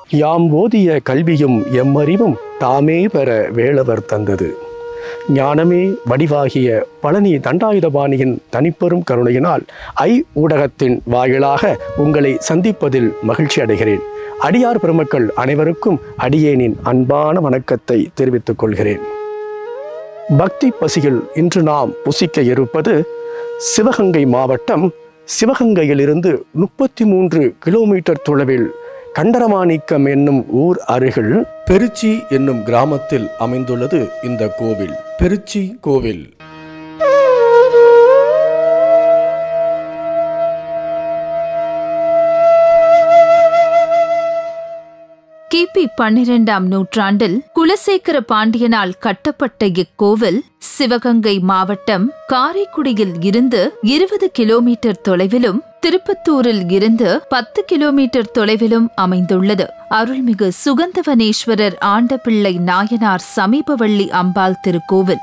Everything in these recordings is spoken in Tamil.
யாம் ஓதிய கல்வியும் எம்மறிவும் தாமே பெற வேளவர் தந்தது ஞானமே வடிவாகிய பழனி தண்டாயுதபாணியின் தனிப்பெரும் கருணையினால் ஐ ஊடகத்தின் வாயிலாக உங்களை சந்திப்பதில் மகிழ்ச்சி அடைகிறேன் அடியார் பெருமக்கள் அனைவருக்கும் அடியேனின் அன்பான வணக்கத்தை தெரிவித்துக் கொள்கிறேன் பக்தி பசியில் இன்று நாம் புசிக்க இருப்பது சிவகங்கை மாவட்டம் சிவகங்கையிலிருந்து முப்பத்தி மூன்று கிலோமீட்டர் தொலைவில் கண்டரமாணிக்கம் என்னும் ஊர் அருகில் பெருச்சி என்னும் கிராமத்தில் அமைந்துள்ளது இந்த கோவில் பெருச்சி கோவில் கிபி பன்னிரெண்டாம் நூற்றாண்டில் குலசேகர பாண்டியனால் கட்டப்பட்ட இக்கோவில் சிவகங்கை மாவட்டம் காரைக்குடியில் இருந்து இருபது கிலோமீட்டர் தொலைவிலும் திருப்பத்தூரில் இருந்து பத்து கிலோமீட்டர் தொலைவிலும் அமைந்துள்ளது அருள்மிகு சுகந்தவனேஸ்வரர் ஆண்டபிள்ளை நாயனார் சமீபவள்ளி அம்பாள் திருக்கோவில்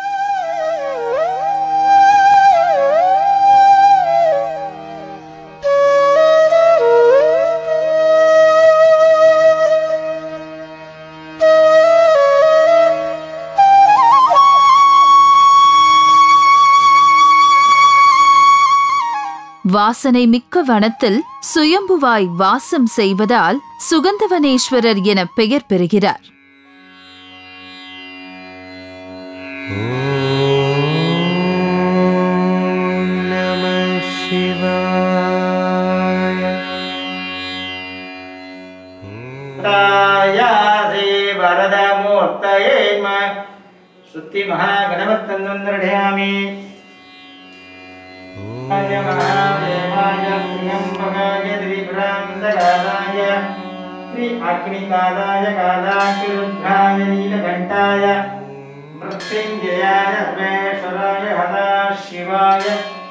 வாசனை மிக்க வனத்தில் சுயம்புவாய் வாசம் செய்வதால் சுகந்தவனேஸ்வரர் என பெயர் பெறுகிறார் நம சிவாய தாயாசே வரதமூர்த்தயே ம சுத்தி மகாகணபத்தந்தந்திரயாமி ஆய மகாதேவாய பிரியம்பகாய திரிபுராந்தகாலாய ஸ்ரீ அக்னிகாலாய காலாக்கிருத்ராய நீலகண்டாய மிருத்யுஞ்சயாய சர்வேஸ்வராய ஹதா சிவாய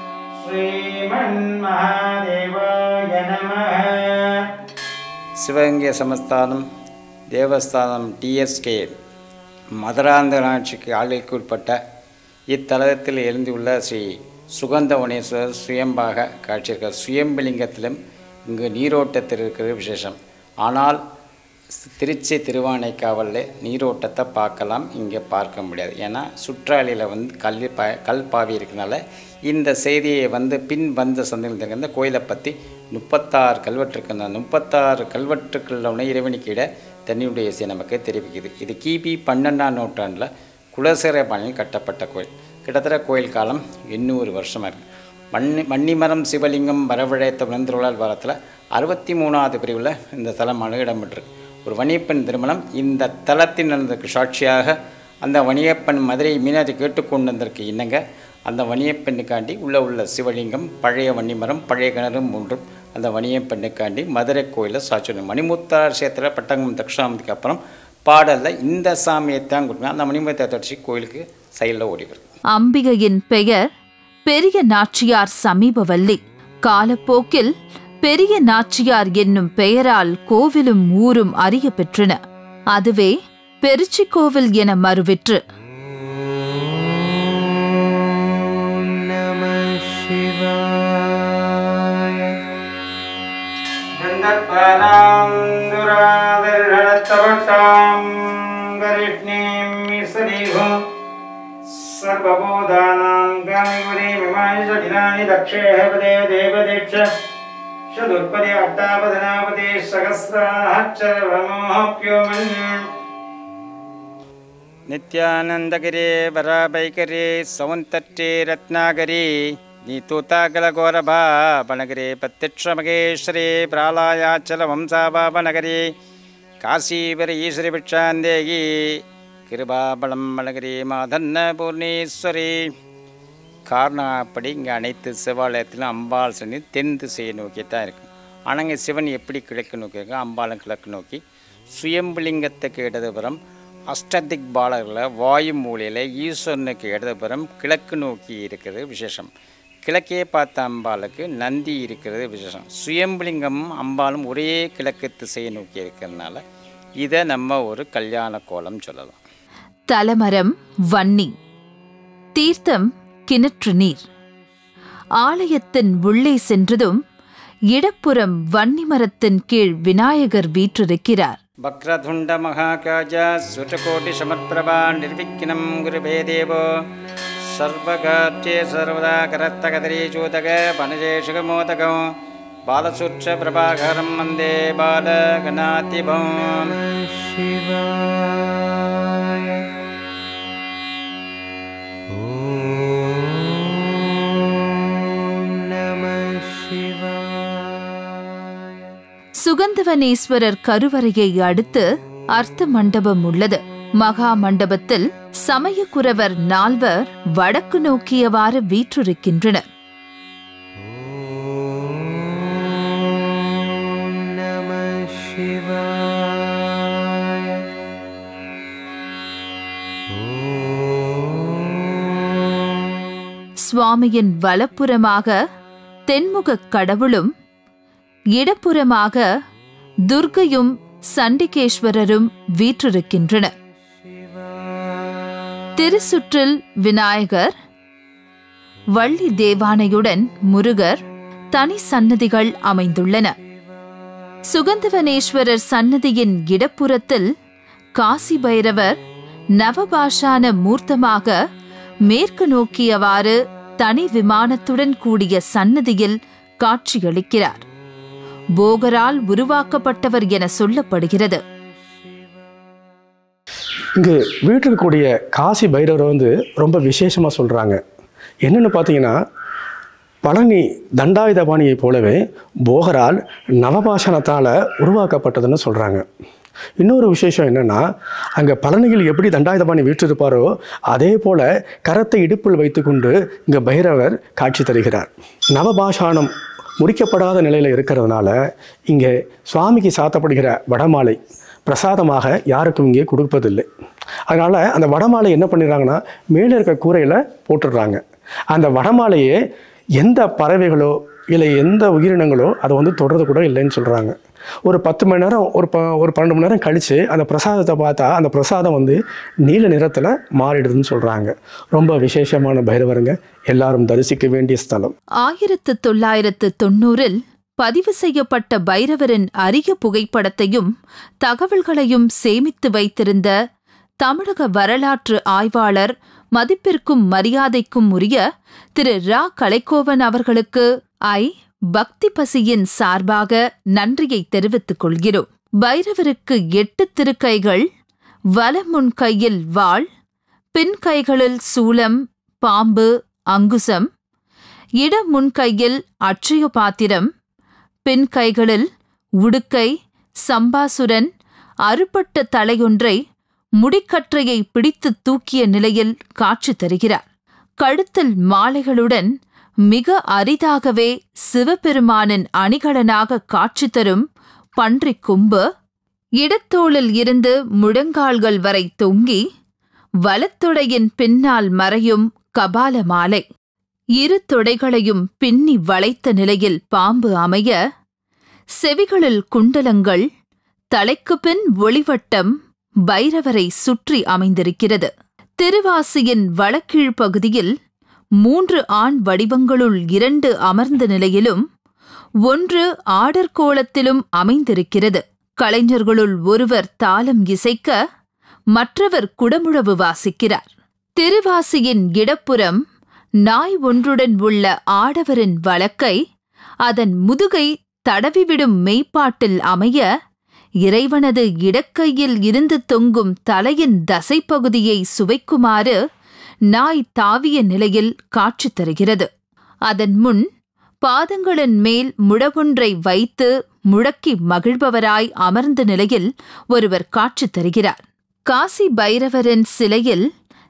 ஸ்ரீமன்மகாதேவாய நமः சிவகங்கை சமஸ்தானம் தேவஸ்தானம் டிஎஸ்கே மதுராந்தகனாட்சிக்கு ஆளுக்கு உட்பட்ட இத்தலத்தில் எழுந்துள்ள ஸ்ரீ சுகந்தவனேஸ்வரர் சுயம்பாக காட்சியிருக்க சுயம்பலிங்கத்திலும் இங்கு நீரோட்டத்தில் இருக்கிறது விசேஷம் ஆனால் திருச்சி திருவானைக்காவலில் நீரோட்டத்தை பார்க்கலாம் இங்கே பார்க்க முடியாது ஏன்னா சுற்றாலியில் வந்து கல் ப கல் பாவி இருக்கனால இந்த செய்தியை வந்து பின் வந்த சந்தையில் இந்த கோயிலை பற்றி முப்பத்தாறு கல்வெட்டு இருக்கு அந்த முப்பத்தாறு கல்வெட்டுக்களோட இறைவனுக்கிட தண்ணியுடைய இசை நமக்கு தெரிவிக்குது இது கிபி பன்னெண்டாம் நூற்றாண்டில் குலசேர பாணியில் கட்டப்பட்ட கோயில் கிட்டத்தட்ட கோயில் காலம் எண்ணூறு வருஷமாக இருக்குது மண்ணி மன்னிமரம் சிவலிங்கம் வரவழைத்த விழுந்துருளால் வாரத்தில் அறுபத்தி மூணாவது பிரிவில் இந்த தலமானது இடம்பெற்றிருக்கு ஒரு வணிகப்பெண் திருமணம் இந்த தலத்தில் நடந்ததற்கு சாட்சியாக அந்த வணிகப்பெண் மதுரை மீனாட்சி கேட்டுக்கொண்டதற்கு இணங்க அந்த வணிகப்பெண்ணுக்காண்டி உள்ள உள்ள சிவலிங்கம் பழைய வன்னிமரம் பழைய கிணறு மூன்றும் அந்த வணிகப்பெண்ணுக்காண்டி மதுரை கோயிலில் சாட்சி மணிமுத்தார் சேத்திர பட்டங்கம் தட்சிணாமத்துக்கு அப்புறம் பாடலில் இந்த சாமியை தான் கொடுக்கணும் அந்த மணிமுத்தார் தொடர்ச்சி கோயிலுக்கு சைடில் ஓடி வருது அம்பிகையின் பெயர் பெரிய நாச்சியார் சமீபவல்லி காலப்போக்கில் பெரிய நாச்சியார் என்னும் பெயரால் கோவிலும் ஊரும் அறிய பெற்றன அதுவே பெருச்சி கோவில் என மறுவிற்று நம சிவாய गन्धत्वानां दुरादर्शनस्तवतां गरिष्णीं मिश्रीभुं सर्वबोधानां गामिमुनिमिमांशदिनानि दक्षेह पदे देवदीक्ष चतुर्पदे अष्टापदनापदे सहस्राक्षरमोहप्यो मन्ये ನಿತ್ಯಾನಂದಗಿರಿ ಬರಾಬೈಕರಿ ಸೌಂತಟ್ಟಿ ರತ್ನಾಗರಿ ನೀತೂತಾಗಲಗೋರಭಾ ಬನಗರಿ ಪ್ರತ್ಯಕ್ಷಮಗೇಶ್ವರಿ ಪ್ರಾಲಾಯಾಚಲ ವಂಸಾಭಾವನಗರಿ ಕಾಶೀವರಿ ಈಶ್ವರಿ ಭಿಕ್ಷಾಂದೇಗಿ கிருபாபலம் மலகிரி மாதன்ன பூர்ணேஸ்வரி காரணம் அப்படி இங்கே அனைத்து சிவாலயத்திலும் அம்பாள் சன்னி தென் திசையை நோக்கி தான் இருக்கு ஆனால் இங்கே சிவன் எப்படி கிழக்கு நோக்கி இருக்கு அம்பாளும் கிழக்கு நோக்கி சுயம்புலிங்கத்துக்கு இடதுபுறம் அஷ்டதிக் பாலர்களில் வாயு மூலையில் ஈஸ்வரனுக்கு இடதுபுறம் கிழக்கு நோக்கி இருக்கிறது விசேஷம் கிழக்கே பார்த்த அம்பாளுக்கு நந்தி இருக்கிறது விசேஷம் சுயம்புலிங்கமும் அம்பாலும் ஒரே கிழக்கு திசையை நோக்கி இருக்கிறதுனால இதை நம்ம ஒரு கல்யாண கோலம் சொல்லலாம் தலமரம் வன்னி தீர்த்தம் கிணற்று நீர் ஆலயத்தின் உள்ளே சென்றதும் இடப்புறம் வன்னி மரத்தின் கீழ் விநாயகர் வீற்றிருக்கிறார் வக்ரதுண்ட மகாகாஜ சுட்டகோட்டி சமத்பிரபா நிர்விக்னம் குருபே தேவோ சர்வகாட்சே சர்வதா கரத்தகதரீச்சூதக பனஜேஷுகமோதகம் பாலசுற்ற பிரபாகரம் வந்தே பாலகணாதிபம் शिवाय ॐ नमः शिवाय சுகந்தவனேஸ்வரர் கருவறையை அடுத்து அர்த்த மண்டபம் உள்ளது மகா மண்டபத்தில் சமயக்குரவர் நால்வர் வடக்கு நோக்கியவாறு வீற்றிருக்கின்றனர் ॐ नमः शिवाय ॐ சுவாமியின் வலப்புறமாக தென்முகக் கடவுளும் இடப்புறமாக துர்க்கையும் சண்டிகேஸ்வரரும் வீற்றிருக்கின்றனர் திருசுற்றில் விநாயகர் வள்ளி தேவானையுடன் முருகர் தனி சன்னதிகள் அமைந்துள்ளன சுகந்தவனேஸ்வரர் சன்னதியின் இடப்புறத்தில் காசி பைரவர் நவபாஷான மூர்த்தமாக மேற்கு நோக்கியவாறு தனி விமானத்துடன் கூடிய சன்னதியில் காட்சியளிக்கிறார் போகரால் உருவாக்கப்பட்டவர் என சொல்லப்படுகிறது இங்கு வீட்டில் கூடிய காசி பைரவரை வந்து ரொம்ப விசேஷமாக சொல்கிறாங்க என்னென்னு பார்த்தீங்கன்னா பழனி தண்டாயுதபாணியைப் போலவே போகரால் நவபாஷணத்தால் உருவாக்கப்பட்டதுன்னு சொல்கிறாங்க இன்னொரு விசேஷம் என்னென்னா அங்கே பழனியில் எப்படி தண்டாயுதபாணி வீற்றிருப்பாரோ அதே போல் கரத்தை இடுப்பில் வைத்துக்கொண்டு இங்கே பைரவர் காட்சி தருகிறார் நவபாஷாணம் முடிக்கப்படாத நிலையில் இருக்கிறதுனால இங்கே சுவாமிக்கு சாத்தப்படுகிற வடமாலை பிரசாதமாக யாருக்கும் இங்கே கொடுப்பதில்லை அதனால் அந்த வடமாலை என்ன பண்ணிடுறாங்கன்னா மேலே இருக்க கூரையில் போட்டுடுறாங்க அந்த வடமாலையே எந்த பறவைகளோ இல்லை எந்த உயிரினங்களோ அதை வந்து தொடர்றது கூட இல்லைன்னு சொல்கிறாங்க ஒரு பத்து மணி நேரம் ஒரு ப ஒரு பன்னெண்டு மணி நேரம் கழித்து அந்த பிரசாதத்தை பார்த்தா அந்த பிரசாதம் வந்து நீல நிறத்தில் மாறிடுதுன்னு சொல்கிறாங்க ரொம்ப விசேஷமான பைரவருங்க எல்லாரும் தரிசிக்க வேண்டிய ஸ்தலம் ஆயிரத்து தொள்ளாயிரத்து தொன்னூறில் பதிவு செய்யப்பட்ட பைரவரின் அரிய புகைப்படத்தையும் தகவல்களையும் சேமித்து வைத்திருந்த தமிழக வரலாற்று ஆய்வாளர் மதிப்பிற்கும் மரியாதைக்கும் உரிய திரு ரா கலைக்கோவன் அவர்களுக்கு ஐ பக்தி பசியின் சார்பாக நன்றியை தெரிவித்துக் கொள்கிறோம் பைரவருக்கு எட்டு திருக்கைகள் வலமுன் கையில் வாள் பின் கைகளில் சூலம் பாம்பு அங்குசம் இட முன்கையில் அட்சய பாத்திரம் பின் கைகளில் உடுக்கை சம்பாசுரன் அறுபட்ட தலையொன்றை முடிக்கற்றையை பிடித்து தூக்கிய நிலையில் காட்சி தருகிறார் கழுத்தில் மாலைகளுடன் மிக அரிதாகவே சிவபெருமானின் அணிகலனாக காட்சி தரும் பன்றிக் கொம்பு இடத்தோளில் இருந்து முழங்கால்கள் வரை தொங்கி வலத்தொடையின் பின்னால் மறையும் கபால மாலை இரு தொடைகளையும் பின்னி வளைத்த நிலையில் பாம்பு அமைய செவிகளில் குண்டலங்கள் தலைக்கு பின் ஒளிவட்டம் பைரவரை சுற்றி அமைந்திருக்கிறது திருவாசியின் வடக்கீழ் பகுதியில் மூன்று ஆண் வடிவங்களுள் இரண்டு அமர்ந்த நிலையிலும் ஒன்று ஆடற்கோலத்திலும் அமைந்திருக்கிறது கலைஞர்களுள் ஒருவர் தாளம் இசைக்க மற்றவர் குடமுழவு வாசிக்கிறார் திருவாசியின் இடப்புறம் நாய் ஒன்றுடன் உள்ள ஆடவரின் வழக்கை அதன் முதுகை தடவிவிடும் மெய்ப்பாட்டில் அமைய இறைவனது இடக்கையில் இருந்து தொங்கும் தலையின் தசைப்பகுதியை சுவைக்குமாறு நாய் தாவிய நிலையில் காட்சி தருகிறது அதன் முன் பாதங்களின் மேல் முழவொன்றை வைத்து முழக்கி மகிழ்பவராய் அமர்ந்த நிலையில் ஒருவர் காட்சி தருகிறார் காசி பைரவரின் சிலையில்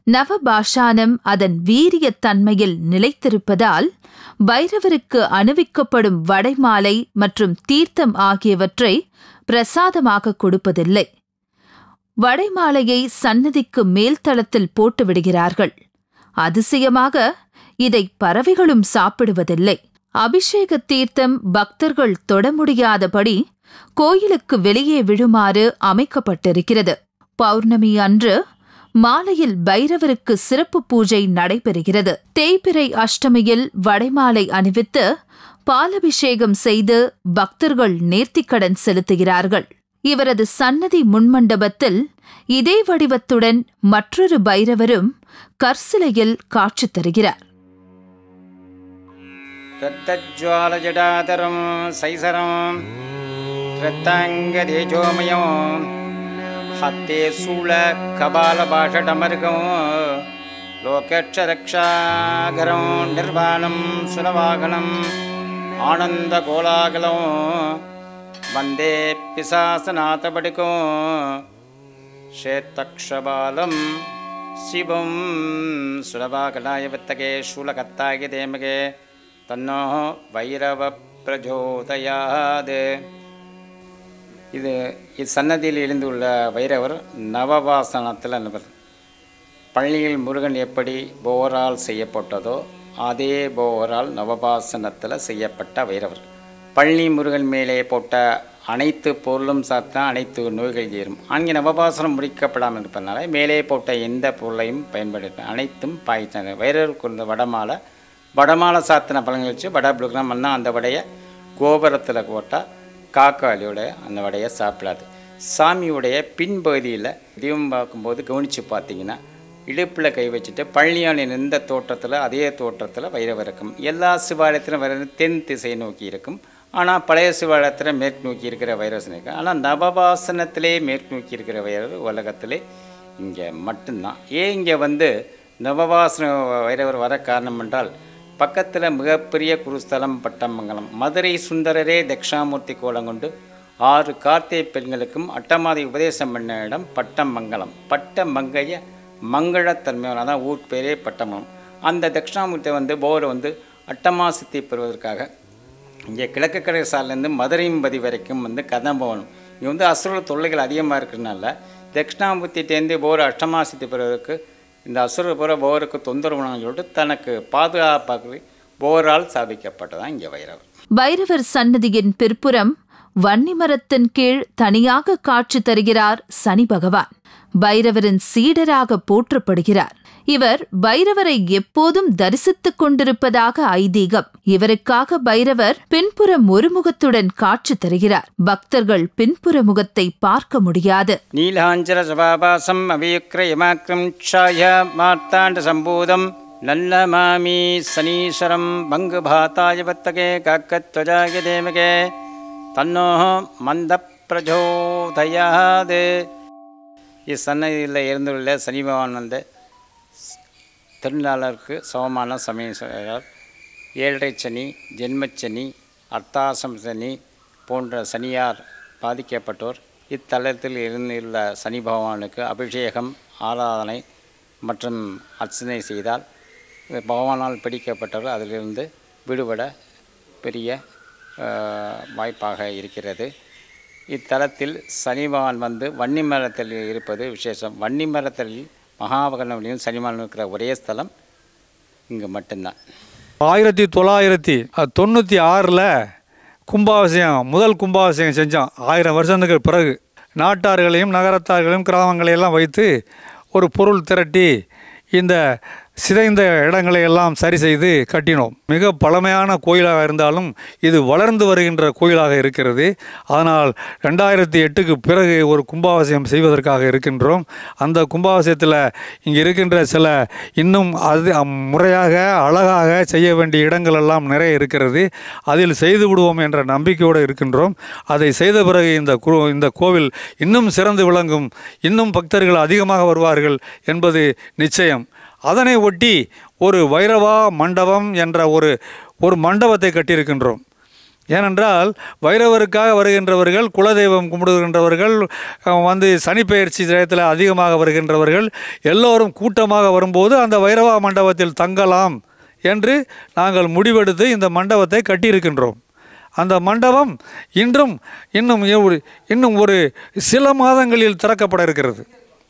நவபாஷானம் அதன் வீரியத் தன்மையில் நிலைத்திருப்பதால் பைரவருக்கு அணிவிக்கப்படும் வடைமாலை மற்றும் தீர்த்தம் ஆகியவற்றை பிரசாதமாக கொடுப்பதில்லை வடைமாலையை சன்னதிக்கு மேல்தளத்தில் போட்டு விடுகிறார்கள் அதிசயமாக இதை பறவைகளும் சாப்பிடுவதில்லை அபிஷேக தீர்த்தம் பக்தர்கள் தொட முடியாதபடி கோயிலுக்கு வெளியே விழுமாறு அமைக்கப்பட்டிருக்கிறது பௌர்ணமி அன்று மாலையில் பைரவருக்கு சிறப்பு பூஜை நடைபெறுகிறது தேய்பிறை அஷ்டமியில் வடைமாலை அணிவித்து பாலபிஷேகம் செய்து பக்தர்கள் நேர்த்திக்கடன் செலுத்துகிறார்கள் இவரது சன்னதி முன்மண்டபத்தில் இதே வடிவத்துடன் மற்றொரு பைரவரும் கற்சிலையில் காட்சி தருகிறார் रक्तज्वालजटाधरं सैसरं रक्ताङ्गदेजोमयं हत्ते शूलकपालभाषडमर्गं लोकक्षरक्षागरं निर्वाणं सुरवाहनम् आनन्दकोलाकलं वन्दे पिशासनाथपडिको श्वेतक्षबालं शिवं सुलभाकलाय वित्तके शूलकत्ताय देमगे தன்னோ வைரவ பிரஜோதயாது இது இச்சன்னதியில் எழுந்துள்ள வைரவர் நவபாசனத்தில் அனுபவர் பள்ளியில் முருகன் எப்படி போரால் செய்யப்பட்டதோ அதே போரால் நவபாசனத்தில் செய்யப்பட்ட வைரவர் பள்ளி முருகன் மேலே போட்ட அனைத்து பொருளும் சாப்பிட்டா அனைத்து நோய்கள் தீரும் அங்கே நவபாசனம் முடிக்கப்படாமல் இருப்பதனால மேலே போட்ட எந்த பொருளையும் பயன்படுத்த அனைத்தும் பாய்ச்சாங்க வைரவர் கொண்ட வடமாலை வடமாலை சாத்தின பழங்கள் வச்சு வடை புழுக்கலாம் பண்ணால் அந்த வடையை கோபுரத்தில் போட்டால் காக்காளியோட அந்த வடையை சாப்பிடாது சாமியுடைய பின்பகுதியில் தீபம் பார்க்கும்போது கவனித்து பார்த்தீங்கன்னா இடுப்பில் கை வச்சுட்டு பழனியானை நின்ற தோற்றத்தில் அதே தோற்றத்தில் வைரவர் இருக்கும் எல்லா சிவாலயத்திலும் வைர தென் திசை நோக்கி இருக்கும் ஆனால் பழைய சிவாலயத்தில் மேற்கு நோக்கி இருக்கிற வைரவசன் இருக்கு ஆனால் நவபாசனத்திலே மேற்கு நோக்கி இருக்கிற வைரவர் உலகத்திலே இங்கே மட்டும்தான் ஏன் இங்கே வந்து நவபாசன வைரவர் வர காரணம் என்றால் பக்கத்தில் மிகப்பெரிய குருஸ்தலம் பட்டமங்கலம் மதுரை சுந்தரரே தட்சாமூர்த்தி கோலம் கொண்டு ஆறு கார்த்திகை பெண்களுக்கும் அட்டமாதி உபதேசம் பண்ண இடம் பட்டமங்கலம் பட்டமங்கைய மங்களத்தன்மையான அதான் ஊர் பேரே பட்டமங்கலம் அந்த தட்சிணாமூர்த்தி வந்து போரை வந்து அட்டமாசித்தி பெறுவதற்காக இங்கே கிழக்கு கடை சாலையிலேருந்து மதுரைம்பதி வரைக்கும் வந்து கதம்பவனம் இங்கே வந்து அசுர தொல்லைகள் அதிகமாக இருக்கிறதுனால தட்சிணாமூர்த்திட்டேருந்து போர் அஷ்டமாசித்தி பெறுவதற்கு இந்த அசுர புற போருக்கு தொந்தரவுனான்னு சொல்லிட்டு தனக்கு பாதுகாப்பாக போரால் சாதிக்கப்பட்டதான் இங்கே வைரவர் பைரவர் சன்னதியின் பிற்புறம் வன்னிமரத்தின் கீழ் தனியாக காட்சி தருகிறார் சனி பகவான் பைரவரின் சீடராக போற்றப்படுகிறார் இவர் பைரவரை எப்போதும் தரிசித்துக் கொண்டிருப்பதாக ஐதீகம் இவருக்காக பைரவர் பின்புற ஒருமுகத்துடன் காட்சி தருகிறார் பக்தர்கள் பின்புற முகத்தை பார்க்க முடியாது நீலாஞ்சல சபாபாசம் அவியுக்ர யமாக்கிரம் க்ஷாய மார்த்தாண்ட சம்பூதம் நல்ல மாமி சனீஸ்வரம் பங்கு பாத்தாய வத்தகே காக்கத்வஜாய தேமகே தன்னோ மந்த பிரஜோதயாது இச்சன்னதியில் இருந்துள்ள சனி பகவான் வந்து திருநாளருக்கு சமமான சமயம் ஏழரை சனி ஜென்மச்சனி அர்த்தாசம் சனி போன்ற சனியார் பாதிக்கப்பட்டோர் இத்தலத்தில் இருந்துள்ள சனி பகவானுக்கு அபிஷேகம் ஆராதனை மற்றும் அர்ச்சனை செய்தால் பகவானால் பிடிக்கப்பட்டவர் அதிலிருந்து விடுபட பெரிய அஹ், வாய்ப்பாக இருக்கிறது இத்தலத்தில் சனி பகவான் வந்து வன்னி மரத்தில் இருப்பது விசேஷம் வன்னி மரத்தில் மகாபகனவனையும் சனிமான் இருக்கிற ஒரே ஸ்தலம் இங்கே மட்டும்தான் ஆயிரத்தி தொள்ளாயிரத்தி தொண்ணூற்றி ஆறில் கும்பாபிஷேகம் முதல் கும்பாபிஷேகம் செஞ்சோம் ஆயிரம் வருஷத்துக்கு பிறகு நாட்டார்களையும் நகரத்தார்களையும் கிராமங்களையெல்லாம் வைத்து ஒரு பொருள் திரட்டி இந்த சிதைந்த இடங்களை எல்லாம் சரி செய்து கட்டினோம் மிக பழமையான கோயிலாக இருந்தாலும் இது வளர்ந்து வருகின்ற கோயிலாக இருக்கிறது அதனால் ரெண்டாயிரத்தி எட்டுக்கு பிறகு ஒரு கும்பாபிஷேகம் செய்வதற்காக இருக்கின்றோம் அந்த கும்பாபிஷேகத்தில் இங்கே இருக்கின்ற சில இன்னும் அது அம், முறையாக அழகாக செய்ய வேண்டிய இடங்கள் எல்லாம் நிறைய இருக்கிறது அதில் செய்து விடுவோம் என்ற நம்பிக்கையோடு இருக்கின்றோம் அதை செய்த பிறகு இந்த கு இந்த கோவில் இன்னும் சிறந்து விளங்கும் இன்னும் பக்தர்கள் அதிகமாக வருவார்கள் என்பது நிச்சயம் அதனை ஒட்டி ஒரு வைரவா மண்டபம் என்ற ஒரு ஒரு மண்டபத்தை கட்டியிருக்கின்றோம் ஏனென்றால் வைரவருக்காக வருகின்றவர்கள் குலதெய்வம் கும்பிடுகின்றவர்கள் அஹ், வந்து சனிப்பெயர்ச்சி ஜெயத்தில் அதிகமாக வருகின்றவர்கள் எல்லோரும் கூட்டமாக வரும்போது அந்த வைரவா மண்டபத்தில் தங்கலாம் என்று நாங்கள் முடிவெடுத்து இந்த மண்டபத்தை கட்டியிருக்கின்றோம் அந்த மண்டபம் இன்றும் இன்னும் ஒரு- இன்னும் ஒரு சில மாதங்களில் திறக்கப்பட இருக்கிறது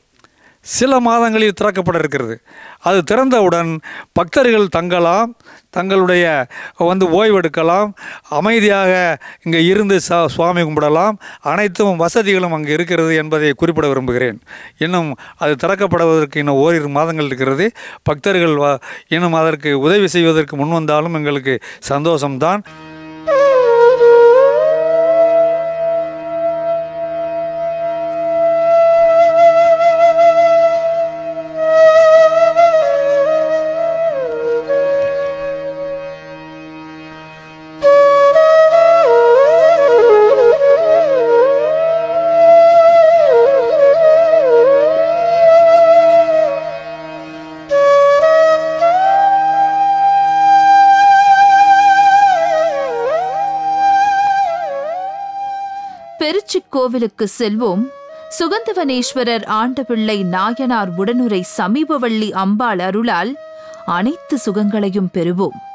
சில மாதங்களில் திறக்கப்பட இருக்கிறது அது திறந்தவுடன் பக்தர்கள் தங்கலாம் தங்களுடைய வந்து ஓய்வெடுக்கலாம் அமைதியாக இங்கே இருந்து ச சுவாமி கும்பிடலாம் அனைத்தும் வசதிகளும் அங்கே இருக்கிறது என்பதை குறிப்பிட விரும்புகிறேன் இன்னும் அது திறக்கப்படுவதற்கு இன்னும் ஓரிரு மாதங்கள் இருக்கிறது பக்தர்கள் வ- இன்னும் அதற்கு உதவி செய்வதற்கு முன் வந்தாலும் எங்களுக்கு சந்தோஷம்தான் திருக்கோவிலுக்கு செல்வோம் சுகந்தவனேஸ்வரர் ஆண்டபிள்ளை நாயனார் உடனுரை சமீபவள்ளி அம்பாள் அருளால் அனைத்து சுகங்களையும் பெறுவோம்